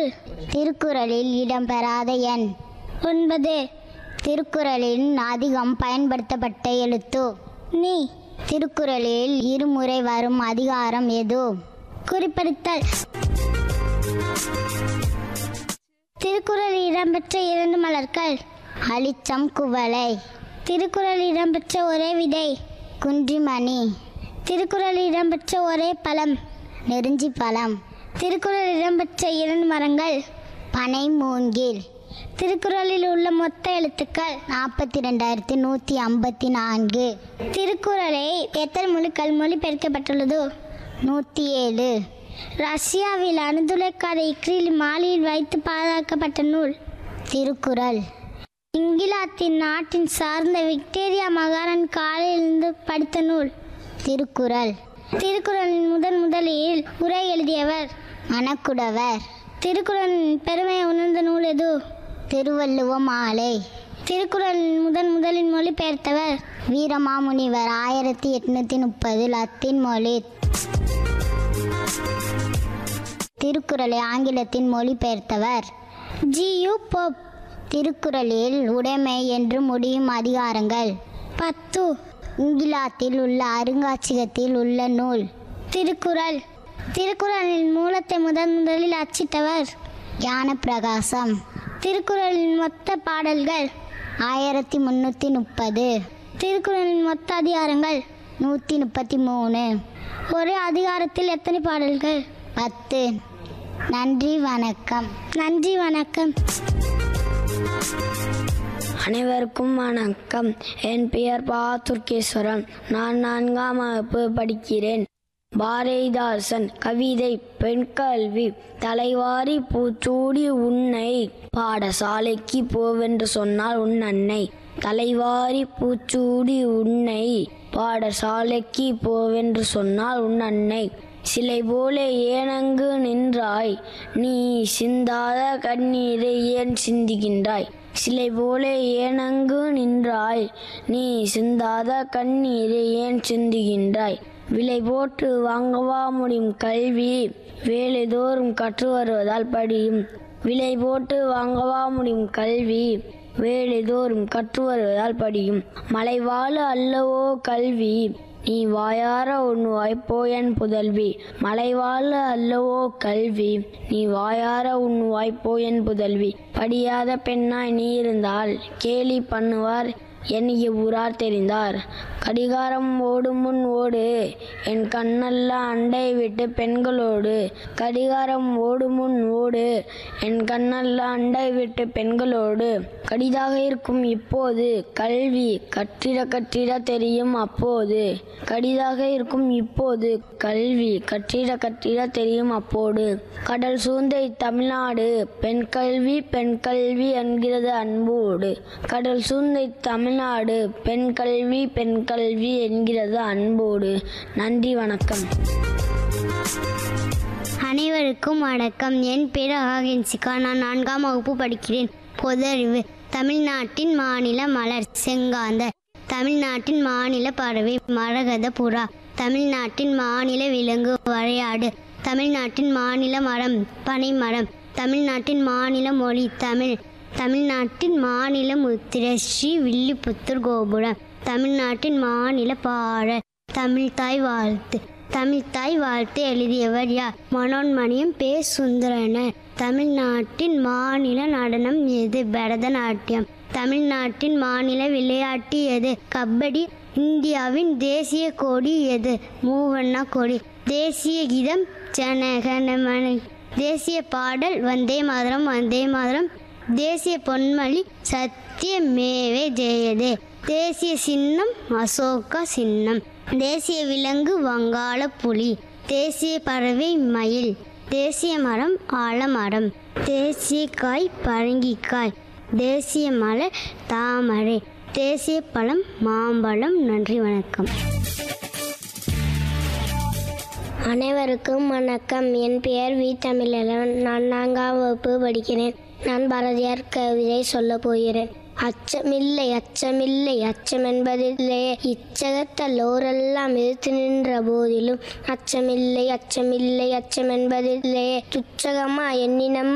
சொல் திருக்குறளில் இடம்பெறாத எண் ஒன்பது திருக்குறளில் அதிகம் பயன்படுத்தப்பட்ட எழுத்து நீ திருக்குறளில் இருமுறை வரும் அதிகாரம் எது குறிப்பிடுத்தல் திருக்குறளில் இடம்பெற்ற இரண்டு மலர்கள் அலிச்சம் குவளை திருக்குறளில் இடம்பெற்ற ஒரே விதை குன்றிமணி திருக்குறளில் இடம்பெற்ற ஒரே பழம் நெருஞ்சி பழம் திருக்குறளில் இடம்பெற்ற இரண்டு மரங்கள் பனை மூங்கில் திருக்குறளில் உள்ள மொத்த எழுத்துக்கள் நாற்பத்தி ரெண்டாயிரத்தி நூற்றி ஐம்பத்தி நான்கு திருக்குறளை எத்தனை மொழிகள் மொழிபெயர்க்கப்பட்டுள்ளது நூற்றி ஏழு ரஷ்யாவில் அணுதுளைக்கார இக்ரில் மாலையில் வைத்து பாதுகாக்கப்பட்ட நூல் திருக்குறள் இங்கிலாந்தின் நாட்டின் சார்ந்த விக்டோரியா மகாராணி காலையிலிருந்து படித்த நூல் திருக்குறள் திருக்குறளின் முதன் முதலில் உரை எழுதியவர் மணக்குடவர் திருக்குறளின் பெருமையை உணர்ந்த நூல் எது திருவள்ளுவ மாலை திருக்குறளின் முதன் முதலில் மொழிபெயர்த்தவர் வீரமாமுனிவர் ஆயிரத்தி எட்நூத்தி முப்பது லத்தீன் மொழி திருக்குறளை ஆங்கிலத்தின் மொழிபெயர்த்தவர் ஜி யு போப் திருக்குறளில் உடைமை என்று முடியும் அதிகாரங்கள் பத்து இங்கிலாந்தில் உள்ள அருங்காட்சியகத்தில் உள்ள நூல் திருக்குறள் திருக்குறளின் மூலத்தை முதன் முதலில் அச்சிட்டவர் ஞான பிரகாசம் திருக்குறளின் மொத்த பாடல்கள் ஆயிரத்தி முன்னூற்றி முப்பது திருக்குறளின் மொத்த அதிகாரங்கள் நூற்றி முப்பத்தி மூணு ஒரே அதிகாரத்தில் எத்தனை பாடல்கள் பத்து நன்றி வணக்கம் நன்றி வணக்கம் அனைவருக்கும் வணக்கம் என் பெயர் பா துர்கேஸ்வரன் நான் நான்காம் வகுப்பு படிக்கிறேன் பாரதிதாசன் கவிதை பெண் கல்வி தலைவாரி பூச்சூடி உன்னை பாடசாலைக்கு போவென்று சொன்னால் உன் அன்னை தலைவாரி பூச்சூடி உன்னை பாடசாலைக்கு போவென்று சொன்னால் உன் அன்னை சிலை போல ஏனங்கு நின்றாய் நீ சிந்தாத கண்ணீரை ஏன் சிந்துகின்றாய் சிலை போல ஏனங்கு நின்றாய் நீ சிந்தாத கண்ணீரை ஏன் சிந்துகின்றாய் விலை போட்டு வாங்கவா முடியும் கல்வி வேலைதோறும் கற்று வருவதால் படியும் விலை போட்டு வாங்கவா முடியும் கல்வி வேலைதோறும் கற்று வருவதால் படியும் மலைவாழ அல்லவோ கல்வி நீ வாயார உண்ணுவாய் போயன் புதல்வி மலைவாழ அல்லவோ கல்வி நீ வாயார உண்ணுவாய் போயன் புதல்வி படியாத பெண்ணாய் நீ இருந்தால் கேலி பண்ணுவார் எண்ணிய ஊரார் தெரிந்தார் கடிகாரம் ஓடும் முன் ஓடு என் கண்ணல்ல அண்டை விட்டு பெண்களோடு கடிகாரம் ஓடும் முன் ஓடு என் கண்ணல்ல அண்டை விட்டு பெண்களோடு கடிதாக இருக்கும் இப்போது கல்வி கற்றிட கற்றிட தெரியும் அப்போது கடிதாக இருக்கும் இப்போது கல்வி கற்றிட கற்றிட தெரியும் அப்போது கடல் சூழ்ந்த தமிழ்நாடு பெண் கல்வி பெண் கல்வி என்கிறது அன்போடு கடல் சூழ்ந்த தமிழ்நாடு பெண் கல்வி பெண் கல்வி என்கிறது அன்போடு நன்றி வணக்கம் அனைவருக்கும் வணக்கம் என் பேர் ஆகென்சிகா நான் நான்காம் வகுப்பு படிக்கிறேன் பொதறிவு தமிழ்நாட்டின் மாநில மலர் செங்காந்தர் தமிழ்நாட்டின் மாநில பறவை மரகத புறா தமிழ்நாட்டின் மாநில விலங்கு வரையாடு தமிழ்நாட்டின் மாநில மரம் பனைமரம் தமிழ்நாட்டின் மாநில மொழி தமிழ் தமிழ்நாட்டின் மாநில முத்திரை ஸ்ரீ வில்லிபுத்தூர் கோபுரம் தமிழ்நாட்டின் மாநில பாடல் தமிழ்தாய் வாழ்த்து தமிழ்தாய் வாழ்த்து எழுதியவர் யார் மனோன்மணியம் பே சுந்தரனர் தமிழ்நாட்டின் மாநில நடனம் எது பரதநாட்டியம் தமிழ்நாட்டின் மாநில விளையாட்டு எது கபடி இந்தியாவின் தேசிய கொடி எது மூவண்ணா கொடி தேசிய கீதம் ஜனகணமன தேசிய பாடல் வந்தே மாதரம் வந்தே மாதரம் தேசிய பொன்மொழி சத்தியமேவே ஜெயதே தேசிய சின்னம் அசோகா சின்னம் தேசிய விலங்கு வங்காள புலி தேசிய பறவை மயில் தேசிய மரம் ஆலமரம் தேசிய காய் பரங்கிக்காய் தேசிய மலர் தாமரை தேசிய பழம் மாம்பழம் நன்றி வணக்கம் அனைவருக்கும் வணக்கம் என் பெயர் வி தமிழன் நான் நான்காம் வகுப்பு படிக்கிறேன் நான் பாரதியார் கவிதை சொல்ல போகிறேன் அச்சமில்லை அச்சமில்லை அச்சம் என்பதில்லை இச்சகத்தல்லோரெல்லாம் எதிர்த்து நின்ற போதிலும் அச்சமில்லை அச்சமில்லை அச்சம் என்பதில்லை துச்சகமா எண்ணினம்